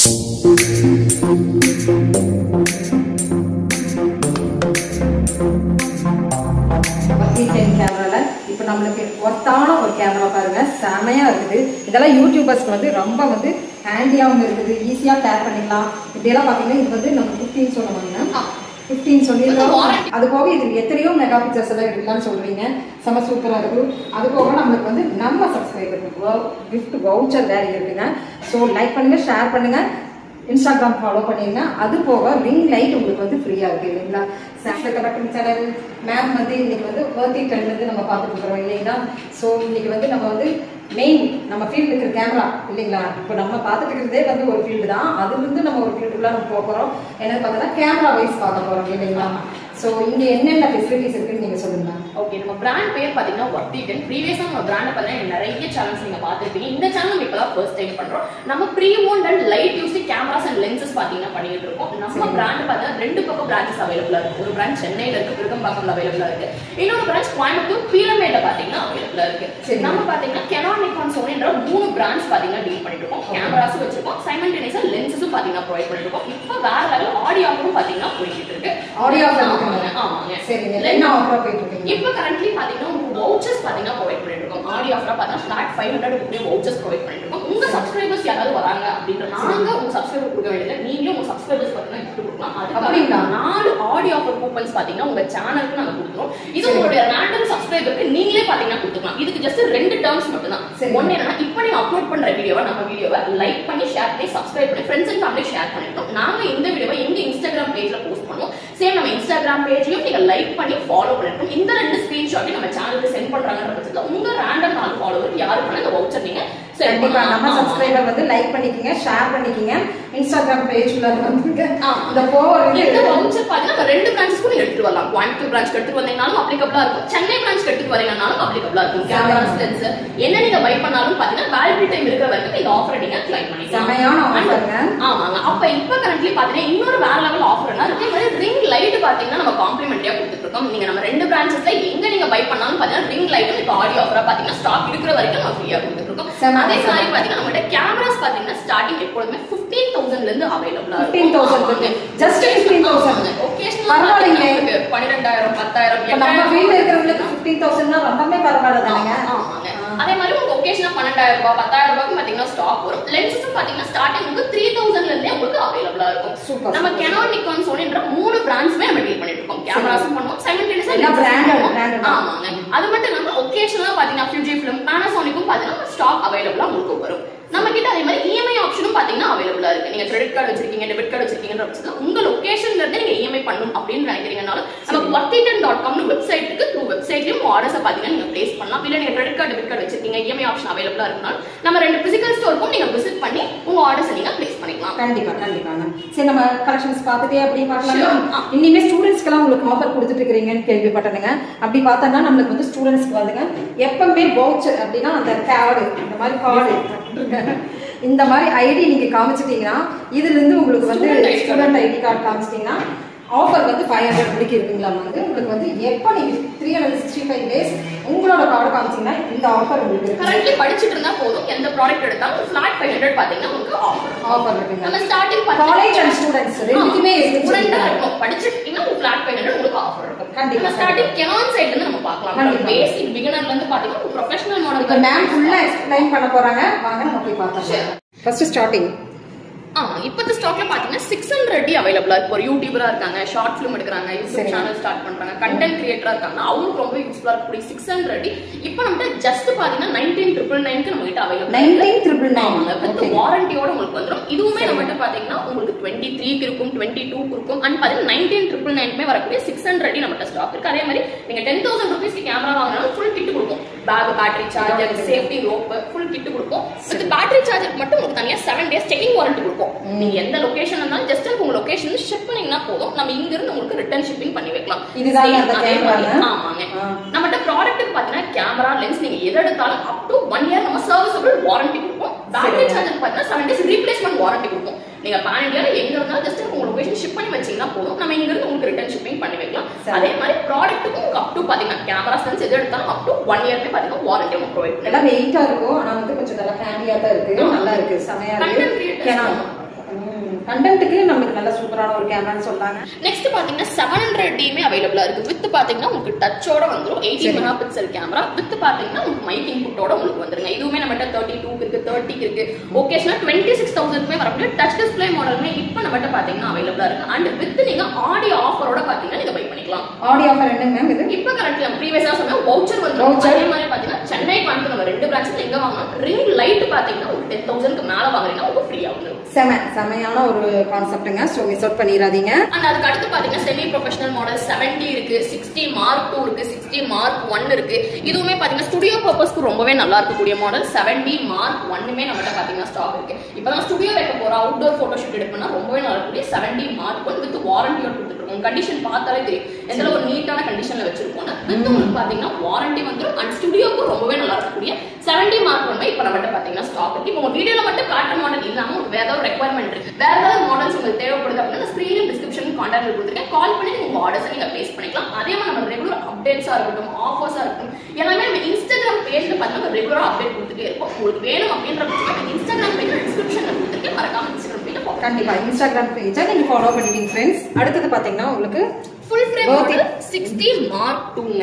Ten கேமரால இப்போ நம்மளுக்கு ஒர்த்தான ஒரு கேமரா பாருங்க செமையா இருக்குது இதெல்லாம் யூடியூபர்ஸ்க்கு வந்து ரொம்ப வந்து ஹேண்டியாகவும் இருக்குது ஈஸியா கேர் பண்ணிக்கலாம் இப்படியெல்லாம் பார்த்தீங்கன்னா இது வந்து நம்ம ஃபிஃப்டீன் சொல்லுவாங்க ஃபிஃப்டீன் சொல்லியிருக்கோம் அது போக இது எத்தனையோ மெகா பிக்சர்ஸ் எல்லாம் எடுக்கலாம்னு சொல்றீங்க செம சூப்பராக இருக்கும் அது போக நம்மளுக்கு வந்து நம்ம சப்ஸ்கிரைபருக்கு கிஃப்ட் வவுச்சர் வேற இருக்குங்க ஸோ லைக் பண்ணுங்க ஷேர் பண்ணுங்க இன்ஸ்டாகிராம் ஃபாலோ பண்ணிருங்க அது போக ரிங் லைட் உங்களுக்கு வந்து ஃப்ரீயாக இருக்குது இல்லைங்களா சாம்சங் கலெக்டிங் சேனல் மேம் வந்து இன்னைக்கு வந்து பர்த்டே ட்ரெண்ட்லேருந்து நம்ம பார்த்துட்டு இருக்கிறோம் இல்லைங்களா ஸோ இன்னைக்கு வந்து நம்ம வந்து மெயின் நம்ம ஃபீல்டு இருக்கிற கேமரா இல்லைங்களா இப்போ நம்ம பார்த்துட்டு இருக்கிறதே வந்து ஒரு ஃபீல்டு தான் அதுலேருந்து நம்ம ஒரு ஃபீல்டுக்குள்ள நம்ம போக போகிறோம் என்னன்னு பார்த்தோன்னா கேமரா வைஸ் பார்க்க போகிறோம் இல்லைங்களா ஸோ இங்கே என்னென்ன ஃபெசிலிட்டிஸ் இருக்குன்னு நீங்கள் சொல்லுங்க ஓகே நம்ம பிராண்ட் பேர் பாத்தீங்கன்னா ஒர்த்திடன் ப்ரீவியஸா நம்ம பிராண்ட் பார்த்தீங்கன்னா நிறைய சேனல்ஸ் நீங்க பார்த்திருப்பீங்க இந்த சேனல் நம்ம இப்பதான் ஃபர்ஸ்ட் டைம் பண்றோம் நம்ம pre owned and light use cameras and lenses பாத்தீங்கன்னா பண்ணிட்டு இருக்கோம் நம்ம பிராண்ட் பார்த்தீங்கன்னா ரெண்டு பக்கம் பிரான்ச்சஸ் அவைலபிளா இருக்கு ஒரு பிரான்ச் சென்னையில இருக்கு விருகம்பாக்கம்ல அவைலபிளா இருக்கு இன்னொரு பிரான்ச் கோயம்புத்தூர் பீலமேட்ல பாத்தீங்கன்னா அவைலபிளா இருக்கு சரி. நம்ம பாத்தீங்கன்னா கெனான் நிக்கான் சோனின்ற மூணு பிராண்ட்ஸ் பாத்தீங்கன்னா டீல் பண்ணிட்டு இருக்கோம் கேமராஸும் வச்சிருக்கோம் சைமல்டேனியஸா லென்சஸும் பாத்தீங்கன்னா ப்ரொவைட் பண்ணிட்டு இருக்கோம் இப்போ வேற லெவல் ஆடியோவும் பாத்தீங்கன்னா போயிட்டு இருக்கு Audio offer ஆமாங்க இருக்குங்க. ஆமாங்க சரிங்க என்ன ஆஃபராக போயிட்டு இருக்கீங்க இப்போ கரண்ட்லி பாத்தீங்கன்னா உங்களுக்கு வவுச்சர்ஸ் பாத்தீங்கன்னா ப்ரொவைட் பண்ணிட்டு இருக்கோம் ஆடி ஆஃபரா பாத்தீங்கன்னா flat five hundred rupees vouchers provide பண்ணிட்டு இருக்கோம் உங்க சப்ஸ்கிரைபர்ஸ் யாராவது வராங்க அப்படின்ற நாங்க உங்க சப்ஸ்கிரைபர் கொடுக்க வேண்டியது நீங்களும் உங்க சப்ஸ்கிரைபர்ஸ் பாத்தீங்கன்னா gift கொடுக்கலாம் அப்படிங்களா? அதுக்கு நாலு ஆடி ஆஃபர் கூப்பன்ஸ் பாத்தீங்கன்னா உங்க சேனலுக்கு நாங்க கொடுத்துருவோம் இது உங்களுடைய ரேண்டம் சப்ஸ்கிரைபருக்கு நீங்களே பாத்தீங்கன்னா கொடுத்துக்கலாம் இதுக்கு ஜஸ்ட் ரெண்டு டேர்ம்ஸ் மட்டும் தான் சரி. ஒன்னு என்னன்னா இப்போ நீங்க அப்லோட் பண்ற வீடியோவை நம்ம வீடியோவை லைக் பண்ணி ஷேர் பண்ணி சப்ஸ்கிரைப் பண்ணி ஃப்ரெண்ட்ஸ் அண்ட் ஃபேமிலி ஷேர் பண்ணிட்டோம் நாங்க இந்த வீடியோவை எங்க இன்ஸ்டாகிராம் பேஜ்ல போஸ்ட் பண்ணுவோம் சேம் நம்ம இன்ஸ்டாகிராம் பேஜையும் நீங்க லைக் பண்ணி ஃபாலோ பண்ணிருக்கோம் இந்த ரெண்டு ஸ்கிரீன்ஷாட்டையும் நம்ம சேனலுக்கு சென்ட் பண்றாங்கன்ற பட்சத்துல உங்க ரேண்டம் நாலு ஃபாலோவர் யாருக்கு இந்த வவுச்சர் நீங்க send கண்டிப்பா பண்ணலாம். நம்ம ஆமா. சப்ஸ்கிரைபர் வந்து லைக் பண்ணிக்கங்க ஷேர் பண்ணிக்கங்க இன்ஸ்டாகிராம் பேஜ்ல வந்துங்க ஆ. இந்த போர் இந்த வவுச்சர் பாத்தீங்கன்னா நம்ம ரெண்டு பிரான்ச்சுக்கும் நீங்க எடுத்துட்டு வரலாம் கோயம்புத்தூர் பிரான்ச் எடுத்துட்டு வந்தீங்கனாலும் அப்ளிகபிளா இருக்கும் சென்னை பிரான்ச் எடுத்துட்டு வரீங்கனாலும் அப்ளிகபிளா இருக்கும் கேமராஸ் லென்ஸ் என்ன நீங்க பை பண்ணாலும் பாத்தீங்கன்னா வேலிடிட்டி டைம் இருக்கிற வரைக்கும் இந்த ஆஃபரை நீங்க கிளைம் பண்ணிக்கலாம் செமையான ஆஃபருங்க ஆமாங்க அப்ப இப்ப கரண்ட்லி பாத்தீங்கன்னா இன்னொரு வேற லெவல் ஆஃபர்னா அதே மாதிரி ரிங் லைட் பாத்தீங்கன்னா நம்ம காம்ப்ளிமெண்டரியா கொடுத்துட்டு இருக்கோம் நீங்க நம்ம ரெண்டு பிரான்ச்சஸ்ல எங்க நீங்க பை பண்ணாலும் பாத்தீங்கன்னா ரிங் லைட் இப்ப ஆடியோ ஆஃபரா பாத்தீங்கன்னா ஸ்டாக் இருக்கிற வரைக்கும் நம்ம ஃப்ரீயா கொடுத்துட்டு இருக்கோம் செம, அதே செம. மாதிரி பாத்தீங்கன்னா நம்மகிட்ட கேமராஸ் பாத்தீங்கன்னா ஸ்டார்டிங் எப்பொழுதுமே பிப்டீன் தௌசண்ட்ல இருந்து அவைலபிளா ஃபிஃப்டீன் தௌசண்ட் இருக்கு ஜஸ்ட் ஃபிஃப்டீன் தௌசண்ட் பரவாயில்லைங்க பன்னிரெண்டாயிரம் பத்தாயிரம் இப்ப நம்ம வீட்ல இருக்கிறவங்களுக்கு ஃபிஃப்டீன் தௌசண்ட்னா ரொம்பவே பரவாயில்ல தானேங்க ஆமாங்க அதே மாதிரி உங்களுக்கு ஒகேஷனா பன்னெண்டாயிரம் ரூபாய் பத்தாயிரம் ரூபாய்க்கு பாத்தீங்கன்னா ஸ்டாக் வரும் லென்சஸும் பாத்தீங்கன்னா ஸ்டார்டிங் உங்களுக்கு த்ரீ தௌசண்ட்ல இருந்தே உங்களுக்கு அவைலபிளா இருக்கும் Super, நம்ம super. கெனான் நிக்கான் சோனின்ற மூணு பிராண்ட்ஸ்மே நம்ம டீல் பண்ணிட்டு இருக்கோம் கேமராஸும் பண்ணுவோம் சைமல்டேனியஸா எல்லாம் branded, branded தான். ஆமாங்க அது மட்டும் இல்லாம ஒகேஷனா பாத்தீங்கன்னா ஃபியூஜி ஃபிலிம் பேனாசோனிக்கும் பாத்தீங்கன்னா ஸ்டாக் அவைலபிளா உங்களுக்கு வரும் நம்ம கிட்ட அதே மாதிரி இஎம்ஐ ஆப்ஷனும் பாத்தீங்கன்னா அவைலபிளா இருக்கு நீங்க கிரெடிட் கார்டு வச்சிருக்கீங்க டெபிட் கார்டு வச்சிருக்கீங்கன்ற பட்சத்துல உங்க லொகேஷன்ல இருந்து நீங்க இஎம்ஐ பண்ணணும் அப்படின்னு நினைக்கிறீங்கனாலும் நமக்கு ஒர்த்திட்டன் டாட் காம்னு வெப்சைட் இருக்கு த்ரூ வெப்சைட்லயும் ஆர்டர்ஸ் பாத்தீங்கன்னா நீங்க பிளேஸ் பண்ணலாம் இல்ல நீங்க கிரெடிட் கார்டு டெபிட் கார்டு வச்சிருக்கீங்க இஎம்ஐ ஆப்ஷன் அவைலபிளா இருக்கனால நம்ம ரெண்டு பிசிக்கல் ஸ்டோருக்கும் நீங்க விசிட் பண்ணி உங்க ஆர்டர்ஸ் நீங்க பிளேஸ் பண்ணிக்கலாம் கண்டிப்பா கண்டிப்பாங்க சரி நம்ம கலெக்ஷன்ஸ் பார்த்துட்டே அப்படி பார்க்கலாம் Sure. இனிமே ஸ்டூடெண்ட்ஸ்க்கெல்லாம் உங்களுக்கு ஆஃபர் கொடுத்துட்டு இருக்கிறீங்கன்னு கேள்விப்பட்டனுங்க அப்படி பார்த்தோம்னா நம்மளுக்கு வந்து ஸ்டூடெண்ட்ஸ்க்கு வந்துங்க எப்பவுமே வவுச்சர் அப்படின்னா அந்த கார்டு இந்த மாதிரி கார்டு இந்த மாதிரி ஐடி நீங்க காமிச்சிட்டீங்கன்னா இதுல இருந்து உங்களுக்கு வந்து Student ID card. Student ID card காமிச்சிட்டீங்கன்னா ஆஃபர் வந்து ஃபைவ் ஹண்ட்ரட் முடிக்க இருக்குங்களா வந்து உங்களுக்கு வந்து எப்போ நீங்க three hundred sixty five days உங்களோட கார்டு காமிச்சீங்கன்னா இந்த ஆஃபர் உங்களுக்கு இருக்கு கரண்ட்லி படிச்சிட்டு இருந்தா போதும் எந்த ப்ராடக்ட் எடுத்தாலும் ஃபிளாட் ஃபைவ் ஹண்ட்ரட் பாத்தீங்கன்னா உங்களுக்கு ஆஃபர் ஆஃபர் இருக்குங்க நம்ம ஸ்டார்டிங் காலேஜ் அண்ட் ஸ்டூடெண்ட்ஸ் ரெண்டுக்குமே ஸ்டூடெண்டா இருக்கு இருக்கணும் படிச்சிருக்கீங்கன்னா உங்களுக்கு ஃபிளாட் ஃபைவ் ஹண்ட்ரட் உங்களுக்கு ஆஃபர் இருக்கும் கண்டிப்பா, நம்ம ஸ்டார்டிங் கெனான் சைடுல இருந்து நம்ம பார்க்கலாம் கண்டிப்பா. பேசிக் பிகினர்ல இருந்து பாத்தீங்கன்னா ப்ரொஃபஷனல் இப்ப மாடல் மேம் ஃபுல்லா எக்ஸ்பிளைன் பண்ண போறாங்க வாங்க நம்ம போய் பார்த்தோம் Sure. ஃபர்ஸ்ட் ஸ்டார்டிங் ஆ இப்பத்த ஸ்டாக்ல பாத்தீங்கன்னா சிக்ஸ் ஹண்ட்ரட் அவைலபிளா இருக்கு ஒரு யூடியூபரா இருக்காங்க ஷார்ட் ஃபிலிம் எடுக்கிறாங்க யூடியூப் சரி. சேனல் ஸ்டார்ட் பண்றாங்க கண்டென்ட் கிரியேட்டரா இருக்காங்க அவங்களுக்கு ரொம்ப யூஸ்ஃபுல்லா இருக்கக்கூடிய சிக்ஸ் ஹண்ட்ரட் இப்போ நம்ம ஜஸ்ட் பாத்தீங்கன்னா நைன்டீன் ட்ரிபிள் நைன்க்கு நம்ம கிட்ட available nineteen triple nine with வாரண்டியோட உங்களுக்கு வந்துரும் இதுவுமே நம்மகிட்ட பாத்தீங்கன்னா உங்களுக்கு டுவெண்ட்டி த்ரீக்கு இருக்கும் டுவெண்ட்டி டூக்கு இருக்கும் அண்ட் பாத்தீங்கன்னா நைன்டீன் ட்ரிபிள் நைன்மே வரக்கூடிய சிக்ஸ் ஹண்ட்ரட் நம்மகிட்ட ஸ்டாக் இருக்கு அதே மாதிரி நீங்க டென் தௌசண்ட் ருபீஸ்க்கு கேமரா வாங்கினாலும் ஃபுல் கிட் கொடுக்கும் bag battery charger safety rope full kit கொடுக்கும் வித் பேட்டரி சார்ஜர் மட்டும் உங்களுக்கு தனியா செவன் டேஸ் செக்கிங் வாரண்டி கொடுக்கும் நீங்க எந்த லொகேஷன் இருந்தாலும் ஜஸ்ட் உங்க லொகேஷன் ஷிப் பண்ணீங்கன்னா போதும் நம்ம இங்க இருந்து உங்களுக்கு ரிட்டர்ன் ஷிப்பிங் பண்ணி வைக்கலாம் இதுதான் Same அந்த அதே மாதிரி, camera-ங்க? ஆமாங்க ஆ. நம்மகிட்ட ப்ராடக்ட்டுக்கு பாத்தீங்கன்னா கேமரா லென்ஸ் நீங்க எது எடுத்தாலும் அப் டு ஒன் இயர் நம்ம சர்வீசபிள் வாரண்டி கொடுப்போம் பேட்டரி சரி. சார்ஜர் பாத்தீங்கன்னா செவன் டேஸ் ரீப்ளேஸ்மெண்ட் வாரண்டி கொடுப்போம் நீங்க பேன் இந்தியால எங்க இருந்தாலும் ஜஸ்ட் உங்க லொகேஷன் ஷிப் பண்ணி வச்சீங்கன்னா போதும் நம்ம இங்க இருந்து உங்களுக்கு ரிட்டர்ன் ஷிப்பிங் பண்ணி வைக்கலாம் சரி. அதே மாதிரி ப்ராடக்ட்டுக்கும் உங்களுக்கு அப் டு பாத்தீங்கன்னா கேமரா லென்ஸ் எது எடுத்தாலும் அப் டு ஒன் இயர்மே பாத்தீங்கன்னா வாரண்டி நம்ம ப்ரொவைட் பண்ணலாம் எல்லாம் வெயிட்டா இருக்கும் ஆனா வந்து கொஞ்சம் நல்லா ஹேண்டியா தான் இருக்கு நல்லா இருக்கு செமையா Content இருக்கு creators Canon. கண்டென்ட்டுக்கு நம்மளுக்கு நல்ல சூப்பரான ஒரு கேமரான்னு சொல்லாங்க நெக்ஸ்ட் பாத்தீங்கன்னா செவன் ஹண்ட்ரட் டியுமே அவைலபிளா இருக்கு வித் பாத்தீங்கன்னா உங்களுக்கு டச்சோட வந்துரும் eighteen megapixel camera with பாத்தீங்கன்னா உங்களுக்கு மைக் இன்புட்டோட உங்களுக்கு வந்துருங்க இதுவுமே நம்மகிட்ட தேர்ட்டி டூ இருக்கு தேர்ட்டிக்கு இருக்கு ஓகேஷனா டுவெண்ட்டி சிக்ஸ் தௌசண்ட்மே வரக்கூடிய டச் டிஸ்பிளே மாடலுமே இப்போ நம்மகிட்ட பாத்தீங்கன்னா அவைலபிளா இருக்கு அண்ட் வித் நீங்க ஆடியோ ஆஃபரோட பாத்தீங்கன்னா நீங்க பை பண்ணிக்கலாம் ஆடியோ ஆஃபர் என்னங்க மேம் இது இப்ப கரெக்ட்ல ப்ரீவியஸா சொன்ன வவுச்சர் வந்து Voucher. அதே மாதிரி பாத்தீங்கன்னா சென்னை கோயம்புத்தூர் நம்ம ரெண்டு பிரான்ச்ல எங்க வாங்கணும் ரிங் லைட் பாத்தீங்கன்னா ஒரு டென் தௌசண்ட்க்கு மேல வாங்குறீங்கன்னா உங்களுக்கு ஃப்ரீயா வந்துரும் செம செமையான ஒரு கான்செப்ட்டுங்க ஸோ மிஸ் அவுட் பண்ணிடாதீங்க அண்ட் அதுக்கு அடுத்து பாத்தீங்கன்னா செமி ப்ரொஃபஷனல் மாடல் 70 இருக்கு 60 மார்க் டூ இருக்கு 60 மார்க் ஒன் இருக்கு இதுவுமே பாத்தீங்கன்னா ஸ்டுடியோ பர்பஸ்க்கு ரொம்பவே நல்லா இருக்கக்கூடிய மாடல் 70 மார்க் ஒன்னுமே நம்மகிட்ட பாத்தீங்கன்னா ஸ்டாக் இருக்கு இப்பதான் ஸ்டுடியோ வைக்க போறோம் அவுட்டோர் போட்டோ ஷூட் எடுக்கணும்னா ரொம்பவே நல்லா இருக்கக்கூடிய 70 மார்க் ஒன் வித் வாரண்டியோட கொடுத்துருக்கோம் கண்டிஷன் பார்த்தாலே தெரியும் எந்த அளவு ஒரு நீட்டான கண்டிஷன்ல வச்சிருக்கோம்னா வித் உங்களுக்கு பாத்தீங்கன்னா வாரண்டி வந்துரும் அண்ட் ஸ்டுடியோக்கு ரொம்பவே நல்லா இருக்கக்கூடிய 70 மார்க் ஒன் இப்ப நம்மகிட்ட பாத்தீங்கன்னா ஸ்டாக் இருக்கு இப்போ உங்க வீடியோல மட்டும் காட்டுற மாடல் இல்லாம உங்களுக்கு வேற ஏதாவது ரெக்குவயர்மெண்ட் இருக்கு வேற ஏதாவது மாடல்ஸ் உங்களுக்கு தேவைப்படுது அப்படின்னா ஸ்கிரீன் டிஸ்கிரிப்ஷன் கான்டாக்ட் கொடுத்துருக்கேன் கால் பண்ணி நீங்க உங்க ஆர்டர்ஸ் நீங்க பிளேஸ் பண்ணிக்கலாம் அதே மாதிரி நம்ம ரெகுலர் அப்டேட்ஸா இருக்கட்டும் ஆஃபர்ஸா இருக்கட்டும் எல்லாமே நம்ம இன்ஸ்டாகிராம் பேஜ்ல பார்த்தீங்கன்னா ரெகுலரா அப்டேட் கொடுத்துட்டே இருப்போம் உங்களுக்கு வேணும் அப்படின்ற பட்சத்தில் இன்ஸ்டாகிராம் பேஜ் டிஸ்கிரிப்ஷன்ல கொடுத்துருக்கேன் மறக்காம இன்ஸ்டாகிராம் பேஜ்ல ஃபாலோ கண்டிப்பா இன்ஸ்டாகிராம் பேஜை நீங்க ஃபாலோ பண்ணிக்கிங்க ஃப்ரெண்ட்ஸ் அடுத்தது பாத்தீங்கன்னா உங்களுக்கு full frame Worth it. Model sixty mark டூங்க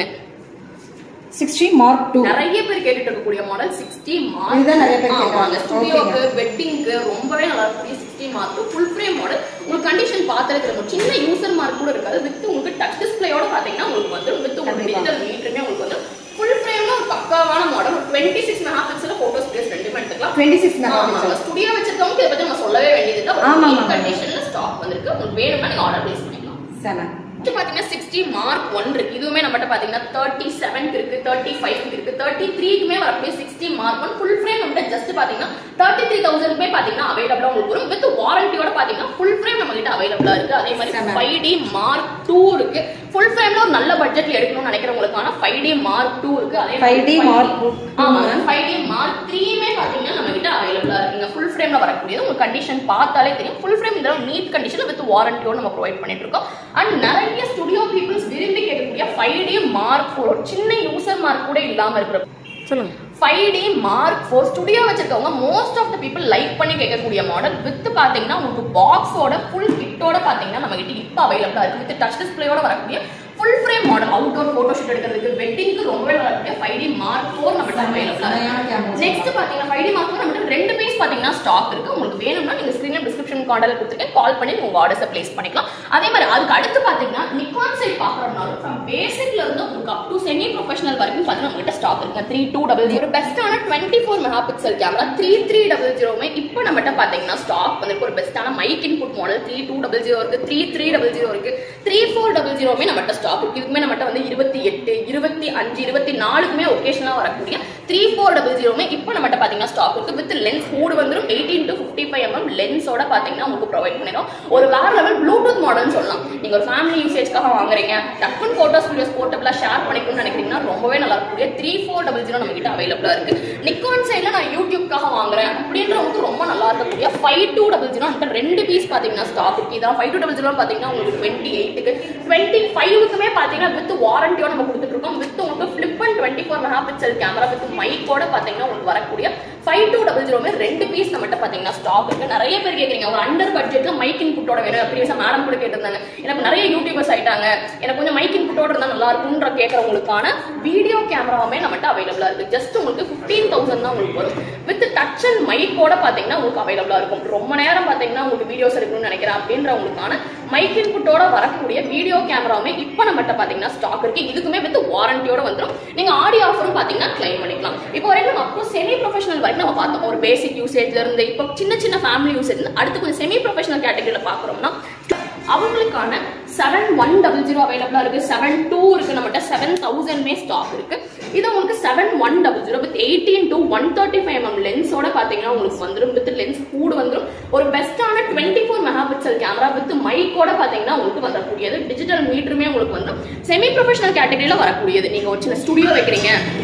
சிக்ஸ்டி மார்க் டூ நிறைய பேர் கேட்டுட்டு இருக்கக்கூடிய மாடல் சிக்ஸ்டி மார்க் இதுதான் நிறைய பேர் கேக்குறாங்க. ஆமாங்க ஸ்டுடியோக்கு வெட்டிங்க்கு ரொம்பவே நல்லா இருக்கக்கூடிய sixty mark full frame model உங்களுக்கு கண்டிஷன் பார்த்தாலே தெரியும் சின்ன யூசர் மார்க் கூட இருக்காது வித் உங்களுக்கு டச் டிஸ்பிளேயோட பாத்தீங்கன்னா உங்களுக்கு வந்து வித் உங்களுக்கு கண்டிப்பா. டிஜிட்டல் மீட்டருமே உங்களுக்கு வந்து ஃபுல் ஃப்ரேம்ல ஒரு பக்காவான மாடல் ஒரு twenty six megapixel photos பிளேஸ் ரெண்டுமே எடுத்துக்கலாம் twenty six megapixel studio வச்சிருக்கவங்க இதை பத்தி நம்ம சொல்லவே வேண்டியது ஆமா, ஆமா, ஆமா. கண்டிஷன்ல ஸ்டாக் வந்திருக்கு உங்களுக்கு வேணும்னா நீங்க ஆர்டர் பிளேஸ் பண்ணிக்கலாம் செம இது பாத்தீங்கன்னா சிக்ஸ்டி மார்க் ஒன் இருக்கு இதுவுமே நம்மகிட்ட பாத்தீங்கன்னா தேர்ட்டி செவன்க்கு இருக்கு தேர்ட்டி ஃபைவ் இருக்கு தேர்ட்டி த்ரீக்குமே வரக்கூடிய sixty mark one full frame நம்மகிட்ட ஜஸ்ட் பாத்தீங்கன்னா தேர்ட்டி த்ரீ தௌசண்ட்மே பாத்தீங்கன்னா அவைலபிளா உங்களுக்கு வரும் வித் வாரண்டியோட பாத்தீங்கன்னா ஃபுல் ஃப்ரேம் நம்ம கிட்ட அவைலபிளா இருக்கு அதே மாதிரி செம. ஃபைவ் டி மார்க் டூ இருக்கு ஃபுல் ஃப்ரேம்ல ஒரு நல்ல பட்ஜெட்ல எடுக்கணும்னு நினைக்கிறவங்களுக்கான ஃபைவ் டி மார்க் டூ இருக்கு அதே 5D Mark two. ஆமா ஃபைவ் டி மார்க் த்ரீமே பாத்தீங்கன்னா நம்ம கிட்ட அவைலபிளா இருக்குங்க ஃபுல் ஃப்ரேம்ல வரக்கூடியது உங்களுக்கு கண்டிஷன் பார்த்தாலே தெரியும் ஃபுல் ஃப்ரேம் இதெல்லாம் நீட் கண்டிஷன்ல வித் வாரண்டியோட நம்ம ப்ரொவைட் பண்ணிட்டு இருக்கோம் அண்ட் நிறைய ஸ்டுடியோ பீப்புள்ஸ் விரும்பி கேட்கக்கூடிய ஃபைவ் டி மார்க் ஃபோர் சின்ன யூசர் மார்க் கூட இல்லாம இருக்கிற சொல்லுங்க five D mark four studio வச்சிருக்கவங்க most of the people like பண்ணி கேட்கக்கூடிய மாடல் வித் பாத்தீங்கன்னா உங்களுக்கு பாக்ஸோட ஃபுல் கிட்டோட பாத்தீங்கன்னா நம்ம கிட்ட இப்போ அவைலபிளா இருக்கு வித் டச் டிஸ்பிளேயோட வரக்கூடிய full frame model outdoor photo shoot எடுக்கிறதுக்கு வெட்டிங்க்கு ரொம்பவே நல்லா இருக்கக்கூடிய ஃபைவ் டி மார்க் ஃபோர் நம்ம அவைலபிளா செமையான camera. இருக்கு நெக்ஸ்ட் பாத்தீங்கன்னா ஃபைவ் டி மார்க் ஃபோர் நம்ம ரெண்டு பீஸ் பாத்தீங்கன்னா ஸ்டாக் இருக்கு உங்களுக்கு வேணும்னா நீங்க ஸ்கிரீன் டிஸ்கிரிப்ஷன் கார்டில் கொடுத்துட்டு கால் பண்ணி உங்க ஆர்டர்ஸை பிளேஸ் பண்ணிக்கலாம் அதே மாதிரி அதுக்கு அடுத்து பாத்தீங்கன்னா நிக்கான் சைட் பாக்குறதுனாலும் ஃப்ரம் பேசிக்ல இருந்து உங்களுக்கு அப் டு செமி ப்ரொஃபஷனல் வரைக்கும் பாத்தீங்கன்னா நம்மகிட்ட ஸ்டாக் இருக்கு த்ரீ டூ டபுள் ஜீரோ பெஸ்டான twenty four megapixel camera three three double ஜீரோமே இப்போ நம்மகிட்ட பாத்தீங்கன்னா ஸ்டாக் வந்திருக்கு ஒரு பெஸ்டான mic input model three two double zero இருக்கு த்ரீ த்ரீ டபுள் ஜீரோ இருக்கு த்ரீ ஃபோர் டபுள் ஜீரோமே நம்மகிட்ட ஸ்டாக் இருக்கு இதுக்குமே நம்மகிட்ட வந்து இருபத்தி எட்டு இருபத்தி அஞ்சு இருபத்தி நாலுக்குமே ஒகேஷனலா வரக்கூடிய த்ரீ ஃபோர் டபுள் ஜீரோமே இப்போ நம்மகிட்ட பாத்தீங்கன்னா ஸ்டாக் இருக்கு வித் லென்ஸ் கூட வந்துரும் eighteen to fifty five mm லென்ஸோட பாத்தீங்கன்னா உங்களுக்கு ப்ரொவைட் பண்ணிடும் ஒரு வேற லெவல் ப்ளூடூத் மாடல்னு சொல்லலாம் நீங்க ஒரு ஃபேமிலி யூசேஜ்க்காக வாங்குறீங்க டக்குன்னு போட்டோஸ் வீடியோஸ் போர்ட்டபிளா ஷேர் பண்ணிக்கணும்னு நினைக்கிறீங்கன்னா ரொம்பவே நல்லா இருக்கக்கூடிய த்ரீ ஃபோர் டபுள் ஜீரோ நம்ம கிட்ட அவைலபிளா இருக்கு நிக்கான் சைட்ல நான் யூடியூப்காக வாங்குறேன் அப்படின்றவங்களுக்கு ரொம்ப நல்லா இருக்கக்கூடிய ஃபைவ் டூ டபுள் ஜீரோ அந்த ரெண்டு பீஸ் பாத்தீங்கன்னா ஸ்டாக் இருக்கு இதான் ஃபைவ் டூ டபுள் ஜீரோ பாத்தீங்கன்னா உங்களுக்கு டுவெண்ட்டி எயிட்டுக்கு டுவெண்ட்டி ஃபைவுக்குமே பாத்தீங்கன்னா வித் வாரண்டியோட நம்ம கொடுத்துட்டு இருக்கோம் வித் உங்களுக்கு flip and twenty four megapixel camera with மைக்கோட பாத்தீங்கன்னா உங்களுக்கு வரக்கூடிய ஃபைவ் டூ டபுள் ஜீரோமே ரெண்டு பீஸ் நம்மகிட்ட பாத்தீங்கன்னா ஸ்டாக் இருக்கு நிறைய பேர் கேக்குறீங்க ஒரு அண்டர் பட்ஜெட்ல மைக் இன்புட்டோட வேணும் ப்ரீவியஸா மேடம் கூட கேட்டிருந்தாங்க எனக்கு நிறைய யூடியூபர்ஸ் ஆயிட்டாங்க எனக்கு கொஞ்சம் மைக் இன்புட்டோட இருந்தா நல்லா இருக்கும்ன்ற கேட்கறவங்களுக்கான வீடியோ கேமராவுமே நம்மகிட்ட அவைலபிளா இருக்கு ஜஸ்ட் உங்களுக்கு ஃபிஃப்டீன் தௌசண்ட் தான் உங்களுக்கு வரும் வித் டச் அண்ட் மைக்கோட பாத்தீங்கன்னா உங்களுக்கு அவைலபிளா இருக்கும் ரொம்ப நேரம் பாத்தீங்கன்னா உங்களுக்கு வீடியோஸ் எடுக்கணும்னு நினைக்கிறேன் அப்படின்றவங்களுக்கான மைக் இன்புட்டோட வரக்கூடிய வீடியோ கேமராவுமே இப்போ நம்மகிட்ட பாத்தீங்கன்னா ஸ்டாக் இருக்கு இதுக்குமே வித் வாரண்டியோட வந்துரும் நீங்க ஆடியோ ஆஃபரும் பாத்தீங்கன்னா கிளைம் பண்ணிக்கலாம் இப்போ வரைக்கும் நம்ம அப்புறம் செமி ப்ரொஃபஷனல் வரைக்கும் நம்ம பார்த்தோம் ஒரு பேசிக் யூசேஜ்ல இருந்து இப்போ சின்ன சின்ன ஃபேமிலி யூசேஜ் அடுத்து கொஞ்சம் செமி ப்ரொஃபஷனல் கேட்டகரியில பாக்குறோம்னா அவங்களுக்கான செவன் ஒன் டபுள் ஜீரோ அவைலபிளா இருக்கு செவன் டூ இருக்கு நம்மகிட்ட செவன் தௌசண்ட்மே ஸ்டாக் இருக்கு இது உங்களுக்கு seven one double zero with eighteen to one thirty five M லென்ஸோட பாத்தீங்கன்னா உங்களுக்கு வந்துரும் வித் லென்ஸ் கூட வந்துரும் ஒரு பெஸ்டான twenty four megapixel camera with மைக்கோட பாத்தீங்கன்னா உங்களுக்கு வரக்கூடியது டிஜிட்டல் மீட்டருமே உங்களுக்கு வந்துரும் செமி ப்ரொஃபஷனல் கேட்டகரியில வரக்கூடியது நீங்க ஒரு சின்ன ஸ்டுடியோ வைக்கிறீங்க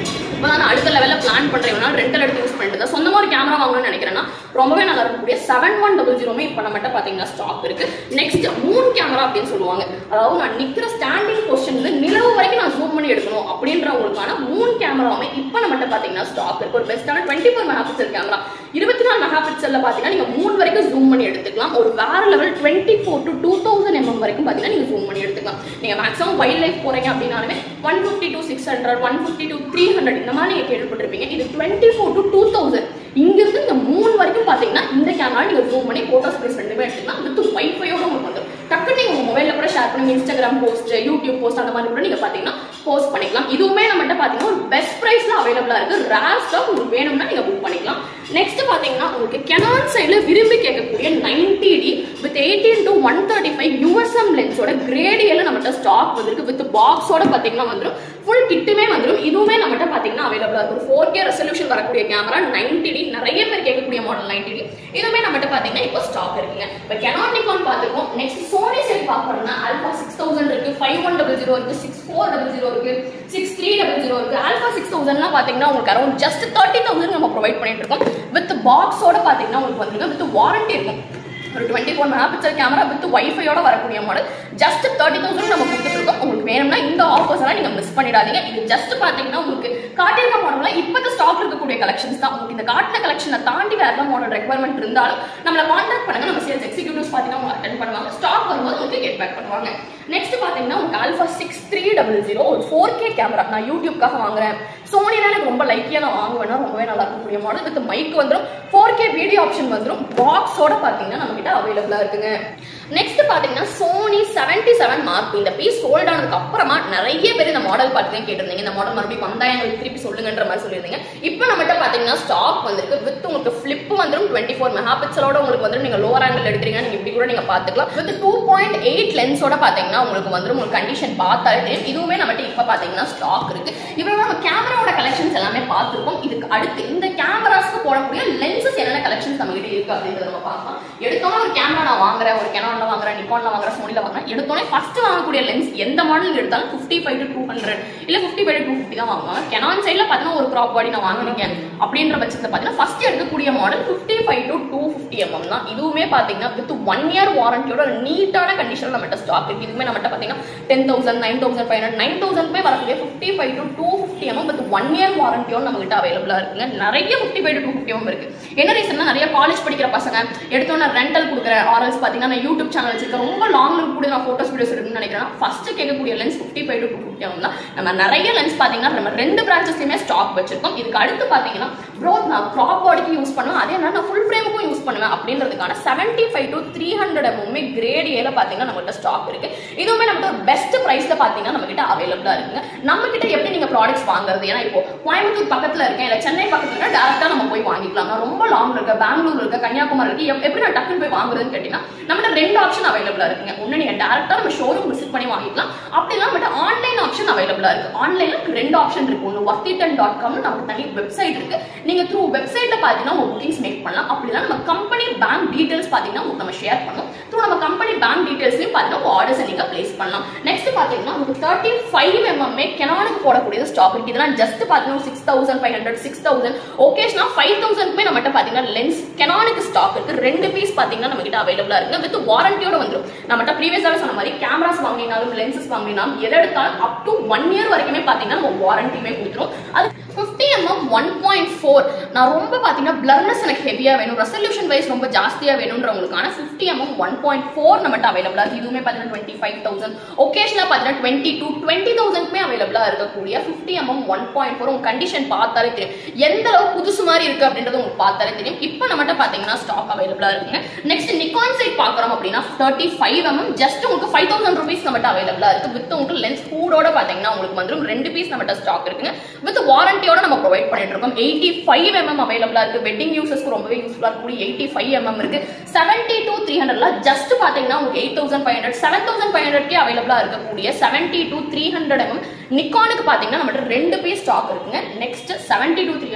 இப்போ நான் அடுத்த லெவலில் பிளான் பண்ணுறேன் ரெண்டல் எடுத்து யூஸ் பண்ணிட்டு தான் சொந்தமாக ஒரு கேமரா வாங்கணும்னு நினைக்கிறேன்னா ரொம்பவே நல்லா இருக்கக்கூடிய செவன் ஒன் டபுள் ஜீரோமே இப்போ நம்மகிட்ட பார்த்தீங்கன்னா ஸ்டாக் இருக்கு நெக்ஸ்ட் மூன் கேமரா அப்படின்னு சொல்லுவாங்க அதாவது நான் நிற்கிற ஸ்டாண்டிங் பொசிஷன்ல நிலவு வரைக்கும் நான் ஜூம் பண்ணி எடுக்கணும் அப்படின்றவங்களுக்கான மூன் கேமராவுமே இப்போ நம்மகிட்ட பார்த்தீங்கன்னா ஸ்டாக் இருக்கு ஒரு பெஸ்ட்டான twenty four megapixel camera இருபத்தி நாலு மெகா பிக்சல்ல பார்த்தீங்கன்னா நீங்கள் மூணு வரைக்கும் ஜூம் பண்ணி எடுத்துக்கலாம் ஒரு வேற level twenty four to two thousand mm வரைக்கும் பார்த்தீங்கன்னா நீங்கள் ஜூம் பண்ணி எடுத்துக்கலாம் நீங்கள் மேக்ஸிமம் வைல்ட் லைஃப் போறீங்க அப்படின்னாலுமே one fifty to six hundred one fifty to three hundred இந்த மாதிரி நீங்கள் கேள்விப்பட்டிருப்பீங்க இது twenty four to two thousand இங்கிருந்து இந்த மூணு வரைக்கும் பார்த்தீங்கன்னா இந்த கேமரா நீங்கள் ஜூம் பண்ணி ஃபோட்டோஸ் ப்ளேஸ் ரெண்டுமே எடுத்துக்கலாம் வித் வைஃபையோட உங்களுக்கு வந்துடும் டக்குன்னு நீங்கள் உங்கள் மொபைலில் கூட ஷேர் பண்ணி இன்ஸ்டாகிராம் போஸ்ட் யூடியூப் போஸ்ட் அந்த மாதிரி கூட நீங்கள் பார்த்தீங்கன்னா போஸ்ட் பண்ணிக்கலாம் இதுவுமே நம்மகிட்ட பார்த்தீங்கன்னா ஒரு பெஸ்ட் ப்ரைஸில் அவைலபிளாக இருக்குது ரேர் ஸ்டாக் உங்களுக்கு வேணும்னா நீங்கள் புக் பண்ணிக்கலாம் நெக்ஸ்ட் பார்த்தீங்கன்னா உங்களுக்கு கெனான் சைடில் விரும்பி கேட்கக்கூடிய ninety D with eighteen to one thirty five USM லென்ஸோட கிரேடியில் நம்மகிட்ட ஸ்டாக் வந்திருக்கு வித் பாக்ஸோட பார்த்தீங்கன்னா வந்துடும் ஃபுல் கிட்டுமே வந்துடும் இதுவுமே நம்மகிட்ட பார்த்தீங்கன்னா அவைலபிளாக இருக்கும் ஒரு ஃபோர் கே ரெசல்யூஷன் வரக்கூடிய கேமரா நைன்டி டி நிறைய பேர் கேட்கக்கூடிய மாடல் நைன்டி டி இதுவுமே நம்மகிட்ட பார்த்தீங்கன்னா இப்போ ஸ்டாக் இருக்குங்க இப்போ கெனான் நிக்கான் பார்த்துருக்கோம் நெக்ஸ்ட் சோனி சைடு பார்க்கறோம்னா ஆல்பா சிக்ஸ் தௌசண்ட் இருக்கு ஃபைவ் ஒன் டபுள் ஜீரோ இருக்கு சிக்ஸ் ஃபோர் டபுள் ஜீரோ இருக்கு சிக்ஸ் த்ரீ டபுள் ஜீரோ இருக்கு ஆல்பா சிக்ஸ் தௌசண்ட்லாம் பார்த்தீங்கன்னா உங்களுக்கு அரௌண்ட் ஜஸ்ட் தேர்ட்டி தௌசண்ட் நம்ம ப்ரொவைட் பண்ணிட்டு இருக்கோம் வித் பாக்ஸோட பார்த்தீங்கன்னா உங்களுக்கு வந்துருங்க வித் வாரண்டி இருக்கும் ஒரு twenty four megapixel camera with வைஃபையோட வரக்கூடிய மாடல் ஜஸ்ட் தேர்ட்டி தௌசண்ட் நம்ம கொடுத்துட்டு இருக்கோம் உங்களுக்கு வேணும்னா இந்த ஆஃபர்ஸ் எல்லாம் நீங்க மிஸ் பண்ணிடாதீங்க இது ஜஸ்ட் பாத்தீங்கன்னா உங்களுக்கு காட்டியிருக்க மாடல்ல இப்போத்த ஸ்டாக் இருக்கக்கூடிய கலெக்ஷன்ஸ் தான் உங்களுக்கு இந்த காட்டின கலெக்ஷனை தாண்டி வேற ஏதாவது மாடல் ரெக்யர்மெண்ட் இருந்தாலும் நம்மளை கான்டாக்ட் பண்ணுங்க நம்ம சேல்ஸ் எக்ஸிக்யூட்டிவ்ஸ் பார்த்தீங்கன்னா அவங்க அட்டன் பண்ணுவாங்க ஸ்டாக் வரும்போது உங்களுக்கு கெட் பேக் பண்ணுவாங்க நெக்ஸ்ட் பாத்தீங்கன்னா உங்களுக்கு alpha six three double zero ஒரு ஃபோர் கே கேமரா நான் யூடியூப்காக வாங்குறேன் சோனினா எனக்கு ரொம்ப லைக்கியா நான் வாங்குவேன்னா ரொம்பவே நல்லா இருக்கக்கூடிய மாடல் வித் மைக் வந்துடும் ஃபோர் கே வீடியோ ஆப்ஷன் வந்துடும் பாக்ஸோட பாத்தீங்கன்னா நம்ம கிட்ட அவைலபிளா இருக்குங்க நெக்ஸ்ட் பாத்தீங்கன்னா சோனி செவன்டி செவன் மார்க் இந்த பீஸ் சோல்ட் ஆனதுக்கு அப்புறமா நிறைய பேர் இந்த மாடல் பார்த்து தான் கேட்டிருந்தீங்க இந்த மாடல் மறுபடியும் வந்தா எங்களுக்கு திருப்பி சொல்லுங்கன்ற மாதிரி சொல்லியிருந்தீங்க இப்போ நம்மகிட்ட பாத்தீங்கன்னா ஸ்டாக் வந்திருக்கு வித் உங்களுக்கு ஃபிளிப் வந்துடும் டுவெண்ட்டி ஃபோர் மெகா பிக்சலோட உங்களுக்கு வந்துடும் நீங்க லோவர் ஆங்கிள் எடுக்கிறீங்க நீங்க இப்படி கூட நீங்க பாத்துக்கலாம் வித் டூ பாயிண்ட் எயிட் லென்ஸோட பாத்தீங்கன்னா உங்களுக்கு வந்துடும் உங்களுக்கு கண்டிஷன் பார்த்தாலே தெரியும் இதுவுமே நம்மகிட்ட இப்போ பாத்தீங்கன்னா ஸ்டாக் இருக்கு இவ்வளவு நம்ம கேமராவோட கலெக்ஷன்ஸ் எல்லாமே பார்த்துருக்கோம் இதுக்கு அடுத்து இந்த கேமராஸ்க்கு போடக்கூடிய லென்சஸ் என்னென்ன கலெக்ஷன்ஸ் நம்ம கிட்ட இருக்கு அப்படின்றத நம்ம பார்க்கலாம் எடுத்தோன்னே ஒரு கேமரா நான் வாங்குறேன் ஒரு கெனான்ல வாங்குறேன் நிக்கான்ல வாங்குறேன் சோனில வாங்குறேன் எடுத்தோன்னே ஃபர்ஸ்ட் வாங்கக்கூடிய லென்ஸ் எந்த மாடல் எடுத்தாலும் fifty five to two hundred இல்ல fifty five to two fifty தான் வாங்குவாங்க கெனான் சைட்ல பார்த்தீங்கன்னா ஒரு க்ராப் பாடி நான் வாங்குறீங்க அப்படின்ற பட்சத்தில் பார்த்தீங்கன்னா ஃபர்ஸ்ட் எடுக்கக்கூடிய model fifty five to two fifty mm தான் இதுவுமே பார்த்தீங்கன்னா வித் ஒன் இயர் வாரண்டியோட நீட்டான கண்டிஷன் நம்மகிட்ட ஸ்டாக் இருக்கு இதுவுமே நம்மகிட்ட பார்த்தீங்கன்னா ten thousand nine thousand five hundred nine தௌசண்ட்மே வரக்கூடிய fifty five to two fifty mm with one year வாரண்டியோட நம்ம கிட்ட அவைலபிளா இருக்குங்க நிறைய fifty five to two fifty mm இருக்கு என்ன ரீசன்னா நிறைய காலேஜ் படிக்கிற பசங்க எடுத்தோன்னே ரெண்டல் கொடுக்குறேன் ஆர்எல்ஸ் பார்த்தீங்கன்னா நான் யூடியூப் சேனல் வச்சிருக்கேன் ரொம்ப லாங் கூட நான் ஃபோட்டோஸ் வீடியோஸ் எடுக்கணும்னு நினைக்கிறேன் ஃபர்ஸ்ட் கேட்கக்கூடிய lens fifty five to two fifty mm தான் நம்ம நிறைய லென்ஸ் பார்த்தீங்கன்னா நம்ம ரெண்டு பிரான்ச்சஸ்லையுமே ஸ்டாக் வச்சிருக்கோம் இதுக்கு அடுத்து பார்த்தீங்கன்னா ப்ரோ நான் க்ராப் பாடிக்கு யூஸ் பண்ணுவேன் அதே மாதிரி நான் ஃபுல் ஃப்ரேமுக்கும் யூஸ் பண்ணுவேன் அப்படின்றதுக்கான seventy five to three hundred எம்எம்மே கிரேட் ஏல பார்த்தீங்கன்னா நம்மகிட்ட ஸ்டாக் இருக்கு இதுவுமே நம்மகிட்ட ஒரு பெஸ்ட் ப்ரைஸ்ல பார்த்தீங்கன்னா நம்ம கிட்ட அவைலபிளா இருக்குங்க நம்ம கிட்ட எப்படி நீங்க ப்ராடக்ட்ஸ் வாங்குறது ஏன்னா இப்போ கோயம்புத்தூர் பக்கத்துல இருக்கேன் இல்ல சென்னை பக்கத்துல இருக்கேன் டேரக்டா நம்ம போய் வாங்கிக்கலாம் நான் ரொம்ப லாங் இருக்க பெங்களூர் இருக்க கன்னியாகுமரி இருக்கு எப்- எப்படி நான் டக்குன்னு போய் வாங்குறதுன்னு கேட்டீங்கன்னா நம்மகிட்ட ரெண்டு ஆப்ஷன் அவைலபிளா இருக்குங்க ஒண்ணு நீங்க டேரக்டா நம்ம ஷோரூம் விசிட் பண்ணி வாங்கிக்கலாம் அப்படின்னா நம்மகிட்ட ஆன்லைன் ஆப்ஷன் அவைலபிளா இருக்கு ஆன்லைன்ல ரெண்டு ஆப்ஷன் இருக்கு ஒன்று ஒர்த்திட்டன் டாட் காம்னு நமக்கு தனி வெப்சைட் இருக்கு நீங்க த்ரூ வெப்சைட்ல பாத்தீங்கன்னா உங்க புக்கிங்ஸ் மேக் பண்ணலாம் அப்படின்னா நம்ம கம்பெனி பேங்க் டீடைல்ஸ் பாத்தீங்கன்னா உங்களுக்கு நம்ம ஷேர் பண்ணோம் த்ரூ நம்ம கம்பெனி பேங்க் டீடைல்ஸ்லயும் பாத்தீங்கன்னா உங்க ஆர்டர்ஸ் நீங்க பிளேஸ் பண்ணலாம் நெக்ஸ்ட் பாத்தீங்கன்னா உங்களுக்கு தேர்ட்டி ஃபைவ் எம்எம்ஏ கெனானுக்கு போடக்கூடிய ஸ்டாக் இருக்கு இதெல்லாம் ஜஸ்ட் பாத்தீங்கன்னா six thousand five hundred six thousand ஓகேஸ்னா ஃபைவ் தௌசண்ட்மே நம்மகிட்ட பாத்தீங்கன்னா லென்ஸ் கெனானுக்கு ஸ்டாக் இருக்கு ரெண்டு பீஸ் பாத்தீங்கன்னா நம்ம கிட்ட அவைலபிளா இருக்கு வித் வாரண்டியோட வந்துரும் நம்மகிட்ட ப்ரீவியஸாக சொன்ன மாதிரி கேமராஸ் வாங்கினாலும் லென்சஸ் வாங்கினாலும் எதை எடுத்தாலும் அப் டு ஒன் இயர் வரைக்குமே பாத்தீங்கன்னா நம்ம வாரண்டியுமே கொடுத்துரும் அது fifty mm one point four நான் ரொம்ப பாத்தீங்கன்னா பிளர்னஸ் எனக்கு ஹெவியா வேணும் ரெசல்யூஷன் வைஸ் ரொம்ப ஜாஸ்தியா வேணும்ன்றவங்களுக்கான fifty mm one point four நம்மகிட்ட அவைலபிளா இருக்கு இதுவுமே பாத்தீங்கன்னா டுவெண்ட்டி ஃபைவ் தௌசண்ட் ஒகேஷனா பாத்தீங்கன்னா டுவெண்ட்டி டூ டுவெண்ட்டி தௌசண்ட்மே அவைலபிளா இருக்கக்கூடிய fifty mm one point four உங்க கண்டிஷன் பார்த்தாலே தெரியும் எந்த அளவு புதுசு மாதிரி இருக்கு அப்படின்றது உங்களுக்கு பார்த்தாலே தெரியும் இப்போ நம்மகிட்ட பாத்தீங்கன்னா ஸ்டாக் அவைலபிளா இருக்குங்க நெக்ஸ்ட் நிக்கான் சைட் பாக்குறோம் அப்படின்னா தேர்ட்டி ஃபைவ் எம்எம் ஜஸ்ட் உங்களுக்கு ஃபைவ் தௌசண்ட் ருபீஸ் நம்மகிட்ட அவைலபிளா இருக்கு வித் உங்களுக்கு லென்ஸ் கூடோட பாத்தீங்கன்னா உங்களுக்கு வந்துரும் ரெண்டு பீஸ் நம்மகிட்ட ஸ்டாக் இருக்குங்க வித் வாரண்டியோட நம்ம ப்ரொவைட் பண்ணிட்டு இருக்கோம் எயிட்டி ஃபைவ் எம்எம் அவைலபிளா இருக்கு வெட்டிங் யூசர்ஸ்க்கு ரொம்பவே யூஸ்ஃபுல்லா இருக்கக்கூடிய எயிட்டி ஃபைவ் எம்எம் இருக்கு செவன்டி டு த்ரீ ஹண்ட்ரட்ல ஜஸ்ட் பாத்தீங்கன்னா உங்களுக்கு eight thousand five hundred seven thousand five ஹண்ட்ரட்கே அவைலபிளா இருக்கக்கூடிய seventy to three hundred mm நிக்கானுக்கு பாத்தீங்கன்னா நம்மகிட்ட ரெண்டு பீஸ் ஸ்டாக் இருக்குங்க next seventy to three hundred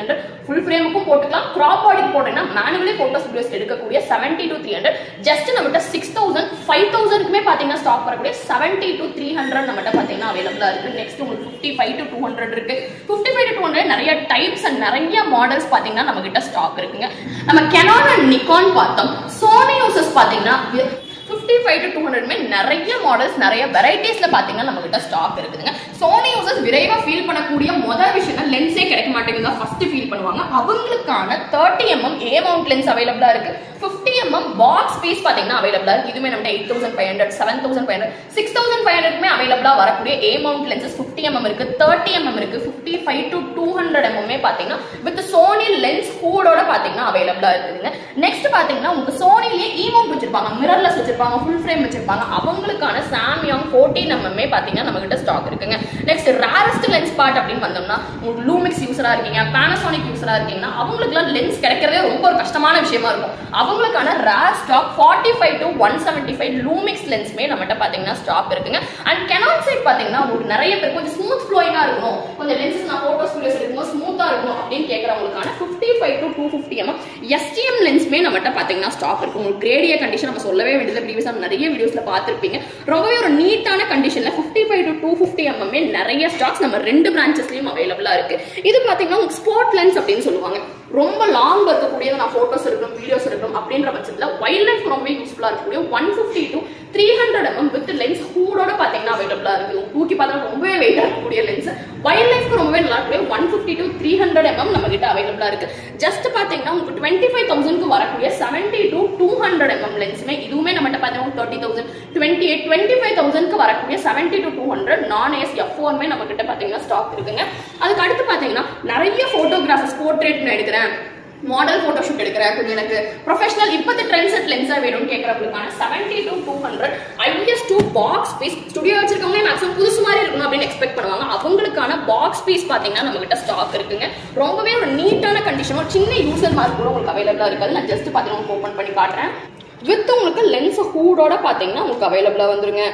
full ஃப்ரேமுக்கும் போட்டுக்கலாம் கிராப் பாடிக்கு போட்டீங்கன்னா மேனுவலி போட்டோஸ் வீடியோஸ் எடுக்கக்கூடிய seventy to three hundred just நம்மகிட்ட சிக்ஸ் தௌசண்ட் ஃபைவ் தௌசண்ட்க்குமே பாத்தீங்கன்னா ஸ்டாக் வரக்கூடிய செவன்டி டு த்ரீ ஹண்ட்ரட் நம்மகிட்ட பாத்தீங்கன்னா அவைலபிளா இருக்கு நெக்ஸ்ட் உங்களுக்கு fifty five to two hundred இருக்கு fifty five to two hundred நிறைய டைப்ஸ் அண்ட் நிறைய மாடல்ஸ் பாத்தீங்கன்னா நம்ம கிட்ட ஸ்டாக் இருக்குங்க நம்ம கெனான் அண்ட் நிக்கான் பார்த்தோம் சோனி யூசஸ் பாத்தீங்கன்னா ஃபிஃப்டி ஃபைவ் டு டூ ஹண்ட்ரட்மே நிறைய மாடல்ஸ் நிறைய வெரைட்டிஸ்ல பாத்தீங்கன்னா நம்ம கிட்ட ஸ்டாக் இருக்குதுங்க சோனி யூசர்ஸ் விரைவா ஃபீல் பண்ணக்கூடிய முதல் விஷயம் லென்ஸே கிடைக்க மாட்டேங்குது ஃபர்ஸ்ட் ஃபீல் பண்ணுவாங்க அவங்களுக்கான thirty mm A mount lens அவைலபிளா இருக்கு ஃபிஃப்டி எம்எம் பாக்ஸ் பீஸ் பாத்தீங்கன்னா அவைலபிளா இருக்கு இதுவுமே நம்ம eight thousand five hundred seven thousand five hundred six thousand five ஹண்ட்ரட்மே அவைலபிளா வரக்கூடிய A mount lenses fifty mm இருக்கு தேர்ட்டி எம்எம் இருக்கு fifty five to two hundred எம்எம்மே பாத்தீங்கன்னா வித் சோனி லென்ஸ் ஹூடோட பாத்தீங்கன்னா அவைலபிளா இருக்குதுங்க நெக்ஸ்ட் பாத்தீங்கன்னா உங்களுக்கு சோனிலேயே இ மவுண்ட் வச்சிருப்பாங்க மிரர்லெஸ் வச்சிருப்பாங்க ஃபுல் ஃப்ரேம் வச்சிருப்பாங்க அவங்களுக்கான சாமியாங் ஃபோர்டீன் எம்எம்ஏ பாத்தீங்கன்னா நம்ம கிட்ட ஸ்டாக் இருக்குங்க நெக்ஸ்ட் ரேரஸ்ட் லென்ஸ் பார்ட் அப்படின்னு வந்தோம்னா உங்களுக்கு லூமிக்ஸ் யூஸரா இருக்கீங்க பேனசோனிக் யூஸரா இருக்கீங்கன்னா அவங்களுக்குலாம் லென்ஸ் கிடைக்கிறதே ரொம்ப ஒரு கஷ்டமான விஷயமா இருக்கும் அவங்களுக்கான rare stock forty five to one seventy five Lumix லென்ஸ்மே நம்மகிட்ட பாத்தீங்கன்னா ஸ்டாக் இருக்குங்க அண்ட் கெனான் சைட் பாத்தீங்கன்னா உங்களுக்கு நிறைய பேர் கொஞ்சம் ஸ்மூத் ஃப்ளோயிங்கா இருக்கணும் கொஞ்சம் லென்சஸ் நான் போட்டோஸ் வீடியோஸ் எடுக்கும்போது ஸ்மூத்தா இருக்கணும் அப்படின்னு கேட்கறவங்களுக்கான fifty five to two fifty mm STM லென்ஸ்மே நம்மகிட்ட பாத்தீங்கன்னா ஸ்டாக் இருக்கு உங்களுக்கு கிரேடிய கண்டிஷன் நம்ம சொல்லவே வேண்டியது ப்ரீவியஸாக நிறைய வீடியோஸ்ல பார்த்திருப்பீங்க ரொம்பவே ஒரு நீட்டான கண்டிஷன்ல fifty five to two fifty எம்எம்ஏ நிறைய ஸ்டாக்ஸ் நம்ம ரெண்டு பிரான்ச்சஸ்லயும் அவைலபிளா இருக்கு இது பாத்தீங்கன்னா உங்களுக்கு ஸ்போர்ட் லென்ஸ் அப்படின்னு சொல்லுவாங்க ரொம்ப லாங் இருக்கக்கூடியது நான் போட்டோஸ் எடுக்கணும் வீடியோஸ் எடுக்கணும் அப்படின்ற பட்சத்துல வைல்ட் லைஃப் ரொம்ப யூஸ்ஃபுல்லா இருக்கக்கூடிய one fifty to three hundred mm with lens ஹூடோட பாத்தீங்கன்னா அவைலபிளா இருக்கு தூக்கி பார்த்தா ரொம்பவே வெயிட்டா இருக்கக்கூடிய லென்ஸ் வைல்ட் லைஃப்க்கு ரொம்பவே நல்லா இருக்கக்கூடிய one fifty to three hundred mm நம்ம கிட்ட அவைலபிளா இருக்கு ஜஸ்ட் பாத்தீங்கன்னா உங்களுக்கு டுவெண்ட்டி ஃபைவ் தௌசண்ட்க்கு வரக்கூடிய seventy to two hundred mm லென்ஸுமே இதுவுமே நம்மகிட்ட பாத்தீங்கன்னா thirty thousand twenty eight twenty five தௌசண்ட்க்கு வரக்கூடிய செவன்டி டு டூ ஹண்ட்ரட் நான் ஏஸ் எஃப் ஒன்மே நம்ம கிட்ட பாத்தீங்கன்னா ஸ்டாக் இருக்குங்க அதுக்கு அடுத்து பாத்தீங்கன்னா நிறைய போட்டோகிராஃபர்ஸ் போர்ட்ரேட் நான் எடுக்கிறேன் மாடல் போட்டோ ஷூட் எடுக்கிறேன் கொஞ்சம் எனக்கு ப்ரொஃபஷனல் இப்போது ட்ரெண்ட் செட் லென்ஸாக வேணும்னு கேட்கறவங்களுக்கான seventy to two hundred IS two box piece studio வச்சிருக்கவங்க மேக்ஸிமம் புதுசு மாதிரி இருக்கணும் அப்படின்னு எக்ஸ்பெக்ட் பண்ணுவாங்க அவங்களுக்கான பாக்ஸ் பீஸ் பார்த்தீங்கன்னா நம்ம கிட்ட ஸ்டாக் இருக்குங்க ரொம்பவே ஒரு நீட்டான கண்டிஷன் ஒரு சின்ன யூசர் மார்க் கூட உங்களுக்கு அவைலபிளாக இருக்காது நான் ஜஸ்ட் பார்த்தீங்கன்னா ஓப்பன் பண்ணி காட்டுறேன் வித் உங்களுக்கு லென்ஸ் ஹூடோட பார்த்தீங்கன்னா உங்களுக்கு அவைலபிளாக வந்துருங்க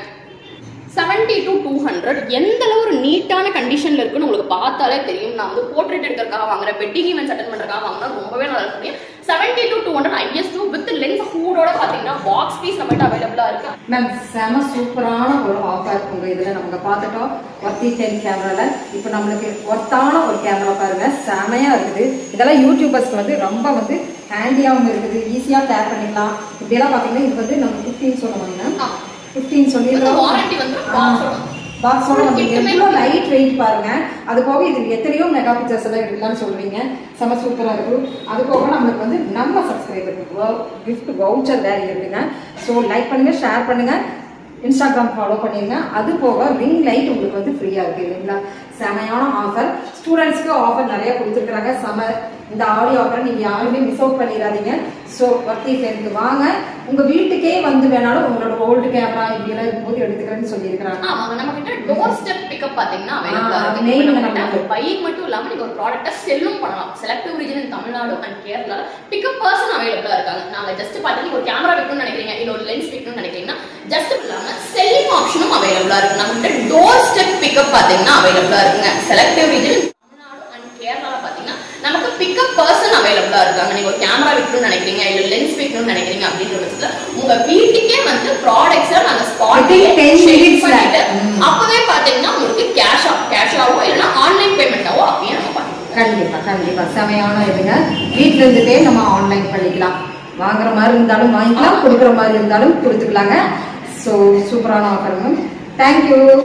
செவன்டி டு டூ ஹண்ட்ரட் எந்த அளவு ஒரு நீட்டான கண்டிஷன்ல இருக்குன்னு உங்களுக்கு பார்த்தாலே தெரியும் நான் வந்து போர்ட்ரேட் எடுக்கிறதுக்காக வாங்குறேன் வெட்டிங் ஈவெண்ட்ஸ் அட்டன் பண்றதுக்காக வாங்கினா ரொம்பவே நல்லா இருக்கும் seventy to two hundred IS two with lens ஹூடோட பாத்தீங்கன்னா பாக்ஸ் பீஸ் நம்மகிட்ட அவைலபிளா இருக்கு மேம் செம சூப்பரான ஒரு ஆஃபர் உங்க இதுல நமக்கு பார்த்துட்டோம் ஒர்த்தி டென் கேமரால இப்போ நம்மளுக்கு ஒர்த்தான ஒரு கேமரா பாருங்க செமையா இருக்குது இதெல்லாம் யூடியூபர்ஸ்க்கு வந்து ரொம்ப வந்து ஹேண்டியாகவும் இருக்குது ஈஸியா கேர் பண்ணிக்கலாம் இப்படியெல்லாம் பார்த்தீங்கன்னா இது வந்து நம்ம ஃபிஃப்டின் சொல்லுவாங்க ஃபிஃப்டின் சொல்லிடுறோம் வாரண்டி வந்து box ஓட. பாக்ஸோட வந்து கிட்டமே எவ்வளோ லைட் வெயிட் பாருங்க அது போக இது எத்தனையோ மெகா பிக்சர்ஸ் எல்லாம் எடுக்கலாம்னு சொல்றீங்க செம சூப்பரா இருக்கும் அது போக நம்மளுக்கு வந்து நம்ம சப்ஸ்கிரைபருக்கு கிஃப்ட் வவுச்சர் வேற இருக்குங்க ஸோ லைக் பண்ணுங்க ஷேர் பண்ணுங்க இன்ஸ்டாகிராம் ஃபாலோ பண்ணிருங்க அது போக ரிங் லைட் உங்களுக்கு வந்து ஃப்ரீயா இருக்கு இல்லைங்களா செமையான ஆஃபர் ஸ்டூடெண்ட்ஸ்க்கு ஆஃபர் நிறைய கொடுத்துருக்காங்க செம இந்த ஆடியோ ஆஃபரை நீங்க யாருமே மிஸ் அவுட் பண்ணிடாதீங்க ஸோ ஒர்த்தி சேர்ந்து வாங்க உங்க வீட்டுக்கே வந்து வேணாலும் உங்களோட ஓல்டு கேமரா இப்படி எல்லாம் இருக்கும்போது எடுத்துக்கிறேன்னு சொல்லியிருக்கிறாங்க ஆமாங்க நம்ம கிட்ட டோர் ஸ்டெப் பிக்கப் பாத்தீங்கன்னா அவைலபிளா ஆ, இருக்கு main இப்ப நம்ம நமக்கு. கிட்ட பைக் மட்டும் இல்லாம நீங்க ஒரு ப்ராடக்ட்டை செல்லும் பண்ணலாம் selective region in Tamil Nadu and Kerala pickup person அவைலபிளா இருக்காங்க நாங்க ஜஸ்ட் பாத்தீங்கன்னா ஒரு கேமரா வைக்கணும்னு நினைக்கிறீங்க இல்ல ஒரு லென்ஸ் வைக்கணும்னு நினைக்கிறீங்கன்னா ஜஸ்ட் இல்லாம செல்லிங் ஆப்ஷனும் அவைலபிளா இருக்கு நம்ம கிட்ட டோர் ஸ்டெப் பிக்கப் பாத்தீங்கன்னா அவைலபிளா இருக்குங்க செலக்டிவ் ரீஜன் தமிழ்நாடு அண்ட் கேரளால பாத்தீங்கன்னா நமக்கு பிக்கப் பர்சன் அவைலபிளா இருக்காங்க நீங்க ஒரு கேமரா வைக்கணும்னு நினைக்கிறீங்க இல்ல லென்ஸ் வைக்கணும்னு நினைக்கிறீங்க அப்படின்ற பட்சத்துல உங்க வீட்டுக்கே வந்து ப்ராடக்ட்ஸை நாங்க ஸ்பாட்லயே Within 10 ship minutes ல. பண்ணிட்டு ம். அப்பவே பாத்தீங்கன்னா உங்களுக்கு கேஷ் கேஷாவோ இல்லைன்னா ஆன்லைன் பேமெண்டாவோ அப்பயே நம்ம பண்ணுவோம் கண்டிப்பா கண்டிப்பா செமையான இதுங்க வீட்ல இருந்துட்டே நம்ம ஆன்லைன் பண்ணிக்கலாம் வாங்குற மாதிரி இருந்தாலும் வாங்கிக்கலாம் கொடுக்குற மாதிரி இருந்தாலும் கொடுத்துக்கலாங்க ஸோ சூப்பரான ஆஃபர் மேம் தேங்க்யூ